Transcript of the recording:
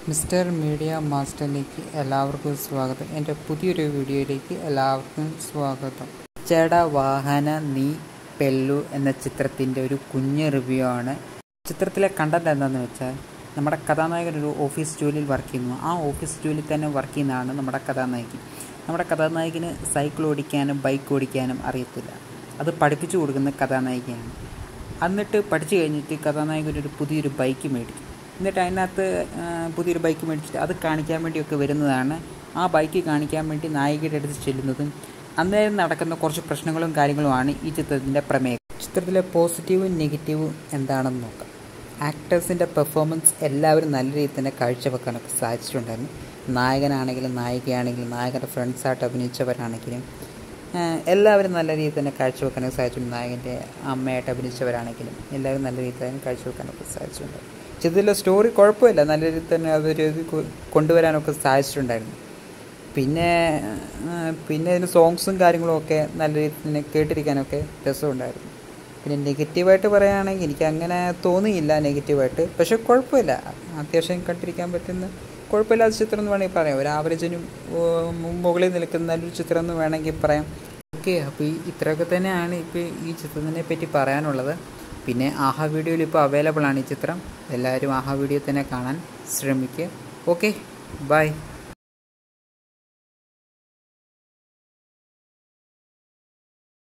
mister media മാസ്റ്ററിലേക്ക് എല്ലാവർക്കും സ്വാഗതം എൻ്റെ പുതിയൊരു വീഡിയോയിലേക്ക് എല്ലാവർക്കും സ്വാഗതം ചേട വാഹന നീ പെല്ലു എന്ന ചിത്രത്തിൻ്റെ ഒരു കുഞ്ഞ് റിവ്യൂ ആണ് ചിത്രത്തിലെ കണ്ടന്റ് എന്താണെന്ന് വെച്ചാൽ നമ്മുടെ കഥാനായകൻ ഒരു ഓഫീസ് ജോലിയിൽ വർക്ക് ചെയ്യുന്നു ആ ഓഫീസ് ജോലിയിൽ തന്നെ വർക്ക് ചെയ്യുന്നതാണ് നമ്മുടെ കഥാനായകൻ നമ്മുടെ കഥാനായകന് സൈക്കിൾ ഓടിക്കാനും ബൈക്ക് ഓടിക്കാനും അറിയത്തില്ല അത് പഠിപ്പിച്ചു കൊടുക്കുന്ന കഥാനായികയാണ് എന്നിട്ട് പഠിച്ചു കഴിഞ്ഞിട്ട് കഥാനായകൻ ഒരു പുതിയൊരു ബൈക്ക് മേടിക്കും എന്നിട്ട് അതിനകത്ത് ആ, പുതിയൊരു ബൈക്ക് മേടിച്ചിട്ട് അത് കാണിക്കാൻ വേണ്ടിയൊക്കെ വരുന്നതാണ് ആ ബൈക്ക് കാണിക്കാൻ വേണ്ടി നായികയുടെ അടുത്ത് ചെല്ലുന്നതും അന്നേരം നടക്കുന്ന കുറച്ച് പ്രശ്നങ്ങളും കാര്യങ്ങളുമാണ് ഈ ചിത്രത്തിൻ്റെ പ്രമേയം ചിത്രത്തിലെ പോസിറ്റീവും നെഗറ്റീവും എന്താണെന്ന് നോക്കാം ആക്ടേഴ്സിൻ്റെ പെർഫോമൻസ് എല്ലാവരും നല്ല രീതിയിൽ തന്നെ കാഴ്ചവെക്കാനൊക്കെ സാധിച്ചിട്ടുണ്ടായിരുന്നു നായകനാണെങ്കിലും നായികയാണെങ്കിലും നായകൻ്റെ ഫ്രണ്ട്സായിട്ട് അഭിനയിച്ചവരാണെങ്കിലും ആഹ് എല്ലാവരും നല്ല രീതിയിൽ തന്നെ കാഴ്ചവെക്കാനൊക്കെ സാധിച്ചിട്ടുണ്ട് നായകൻ്റെ അമ്മയായിട്ട് അഭിനയിച്ചവരാണെങ്കിലും എല്ലാവരും നല്ല രീതിയിൽ തന്നെ കാഴ്ചവെക്കാനൊക്കെ സാധിച്ചിട്ടുണ്ട് ചിത്രത്തിലെ സ്റ്റോറി കുഴപ്പമില്ല നല്ല രീതിയിൽ തന്നെ അതൊരു ഇത് കൊ- കൊണ്ടുവരാനൊക്കെ സാധിച്ചിട്ടുണ്ടായിരുന്നു പിന്നെ ആഹ് പിന്നെ ഇതിന് സോങ്സും കാര്യങ്ങളും ഒക്കെ നല്ല രീതിയിൽ തന്നെ കേട്ടിരിക്കാനൊക്കെ രസമുണ്ടായിരുന്നു പിന്നെ നെഗറ്റീവായിട്ട് പറയുകയാണെങ്കിൽ എനിക്ക് അങ്ങനെ തോന്നിയില്ല നെഗറ്റീവായിട്ട് പക്ഷെ കുഴപ്പമില്ല അത്യാവശ്യം കണ്ടിരിക്കാൻ പറ്റുന്ന കുഴപ്പമില്ലാത്ത ചിത്രം എന്ന് വേണമെങ്കിൽ പറയാം ഒരു ആവറേജിനും മുകളിൽ നിൽക്കുന്ന നല്ലൊരു ചിത്രം എന്ന് വേണമെങ്കിൽ പറയാം ഓക്കെ അപ്പോൾ ഈ ഇത്രയൊക്കെ തന്നെയാണ് ഇപ്പോൾ ഈ ചിത്രത്തിനെ പറ്റി പറയാനുള്ളത് പിന്നെ ആഹാ വീഡിയോയിൽ ഇപ്പോൾ അവൈലബിൾ ആണ് ഈ ചിത്രം എല്ലാവരും ആഹാ വീഡിയോ തന്നെ കാണാൻ ശ്രമിക്കുക ഓക്കെ ബൈ